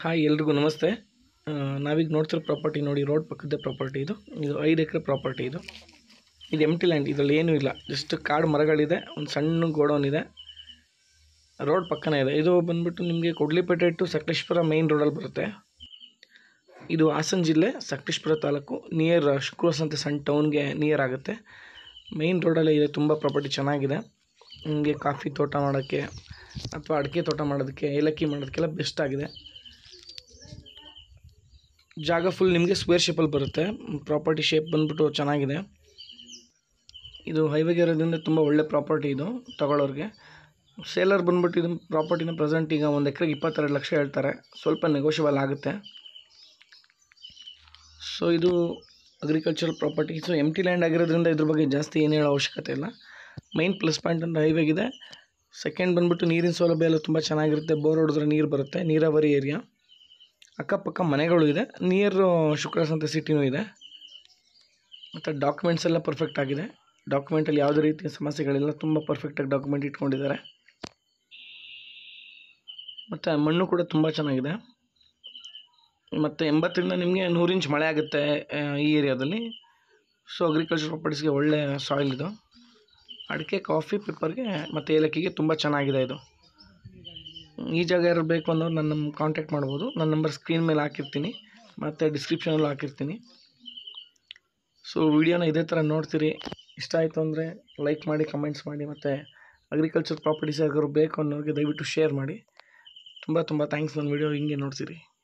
hi ಎಲ್ರಿಗೂ ನಮಸ್ತೆ ಆ, ನಾವೀಗ ನೋಡ್ತಿರೋ ಪ್ರಾಪರ್ಟಿ ನೋಡಿ ರೋಡ್ ಪಕ್ಕದ ಪ್ರಾಪರ್ಟಿ ಇದು ಇದು ಐದು ಎಕರೆ ಪ್ರಾಪರ್ಟಿ ಇದು ಇದು ಎಂಟಿ ಲ್ಯಾಂಡ್ ಇದರಲ್ಲಿ ಏನೂ ಇಲ್ಲ ಜಸ್ಟ್ ಕಾಡು ಮರಗಳಿದೆ ಒಂದು ಸಣ್ಣ ಗೋಡೌನ್ ಇದೆ ರೋಡ್ ಪಕ್ಕನೇ ಇದೆ ಇದು ಬಂದ್ಬಿಟ್ಟು ನಿಮಗೆ ಕೊಡ್ಲಿಪೇಟೆ ಟು ಸಕಲೇಶ್ಪುರ ಮೇಯ್ನ್ ರೋಡಲ್ಲಿ ಬರುತ್ತೆ ಇದು ಹಾಸನ ಜಿಲ್ಲೆ ಸಕಲೇಶ್ಪುರ ತಾಲೂಕು ನಿಯರ್ ಶುಕ್ರವಾಸ ಅಂತ ಸಣ್ಣ ಟೌನ್ಗೆ ನಿಯರ್ ಆಗುತ್ತೆ ಮೇಯ್ನ್ ರೋಡಲ್ಲೇ ಇದೆ ತುಂಬ ಪ್ರಾಪರ್ಟಿ ಚೆನ್ನಾಗಿದೆ ನಿಮಗೆ ಕಾಫಿ ತೋಟ ಮಾಡೋಕ್ಕೆ ಅಥವಾ ಅಡಿಕೆ ತೋಟ ಮಾಡೋದಕ್ಕೆ ಏಲಕ್ಕಿ ಮಾಡೋದಕ್ಕೆಲ್ಲ ಬೆಸ್ಟ್ ಆಗಿದೆ ಜಾಗ ಫುಲ್ ನಿಮಗೆ ಸ್ಕ್ವೇರ್ ಶೇಪಲ್ಲಿ ಬರುತ್ತೆ ಪ್ರಾಪರ್ಟಿ ಶೇಪ್ ಬಂದ್ಬಿಟ್ಟು ಚೆನ್ನಾಗಿದೆ ಇದು ಹೈವೇಗೆ ಇರೋದ್ರಿಂದ ತುಂಬ ಒಳ್ಳೆ ಪ್ರಾಪರ್ಟಿ ಇದು ತಗೊಳ್ಳೋರಿಗೆ ಸೇಲರ್ ಬಂದ್ಬಿಟ್ಟು ಇದು ಪ್ರಾಪರ್ಟಿನ ಪ್ರೆಸೆಂಟ್ ಈಗ ಒಂದು ಎಕರೆಗೆ ಇಪ್ಪತ್ತೆರಡು ಲಕ್ಷ ಹೇಳ್ತಾರೆ ಸ್ವಲ್ಪ ನೆಗೋಷಿಯಬಲ್ ಆಗುತ್ತೆ ಸೊ ಇದು agricultural property so empty land ಆಗಿರೋದ್ರಿಂದ ಇದ್ರ ಬಗ್ಗೆ ಜಾಸ್ತಿ ಏನು ಹೇಳೋ ಅವಶ್ಯಕತೆ ಇಲ್ಲ ಮೈನ್ ಪ್ಲಸ್ ಪಾಯಿಂಟ್ ಅಂದರೆ ಹೈವೇಗಿದೆ ಸೆಕೆಂಡ್ ಬಂದ್ಬಿಟ್ಟು ನೀರಿನ ಸೌಲಭ್ಯ ಎಲ್ಲ ತುಂಬ ಚೆನ್ನಾಗಿರುತ್ತೆ ಬೋರ್ ಹೊಡೆದ್ರೆ ನೀರು ಬರುತ್ತೆ ನೀರಾವರಿ ಏರಿಯಾ ಅಕ್ಕಪಕ್ಕ ಮನೆಗಳು ಇದೆ ನಿಯರ್ ಶುಕ್ರವಾಸ ಅಂತ ಸಿಟಿನೂ ಇದೆ ಮತ್ತು ಡಾಕ್ಯುಮೆಂಟ್ಸ್ ಎಲ್ಲ ಪರ್ಫೆಕ್ಟ್ ಆಗಿದೆ ಡಾಕ್ಯುಮೆಂಟಲ್ಲಿ ಯಾವುದೇ ರೀತಿಯ ಸಮಸ್ಯೆಗಳಿಲ್ಲ ತುಂಬ ಪರ್ಫೆಕ್ಟಾಗಿ ಡಾಕ್ಯುಮೆಂಟ್ ಇಟ್ಕೊಂಡಿದ್ದಾರೆ ಮತ್ತು ಮಣ್ಣು ಕೂಡ ತುಂಬ ಚೆನ್ನಾಗಿದೆ ಮತ್ತು ಎಂಬತ್ತರಿಂದ ನಿಮಗೆ ನೂರು ಇಂಚ್ ಮಳೆ ಆಗುತ್ತೆ ಆ, ಈ ಏರಿಯಾದಲ್ಲಿ ಸೊ ಅಗ್ರಿಕಲ್ಚರ್ ಪ್ರಾಪರ್ಟೀಸ್ಗೆ ಒಳ್ಳೆ ಸಾಯಿಲ್ ಇದು ಅಡಿಕೆ ಕಾಫಿ ಪೇಪರ್ಗೆ ಮತ್ತು ಏಲಕ್ಕಿಗೆ ತುಂಬ ಚೆನ್ನಾಗಿದೆ ಇದು ಈ ಜಾಗ ಯಾರು ಬೇಕು ಅನ್ನೋರು ನನ್ನ ಕಾಂಟ್ಯಾಕ್ಟ್ ಮಾಡ್ಬೋದು ನನ್ನ ನಂಬರ್ ಸ್ಕ್ರೀನ್ ಮೇಲೆ ಹಾಕಿರ್ತೀನಿ ಮತ್ತು ಡಿಸ್ಕ್ರಿಪ್ಷನಲ್ಲೂ ಹಾಕಿರ್ತೀನಿ ಸೊ ವಿಡಿಯೋನ ಇದೇ ಥರ ನೋಡ್ತೀರಿ ಇಷ್ಟ ಆಯಿತು ಅಂದರೆ ಲೈಕ್ ಮಾಡಿ ಕಮೆಂಟ್ಸ್ ಮಾಡಿ ಮತ್ತು ಅಗ್ರಿಕಲ್ಚರ್ ಪ್ರಾಪರ್ಟೀಸ್ ಯಾರಿಗಾದ್ರು ಬೇಕು ಅನ್ನೋರಿಗೆ ದಯವಿಟ್ಟು ಶೇರ್ ಮಾಡಿ ತುಂಬ ತುಂಬ ಥ್ಯಾಂಕ್ಸ್ ನನ್ನ ವಿಡಿಯೋ ಹಿಂಗೆ ನೋಡ್ತೀರಿ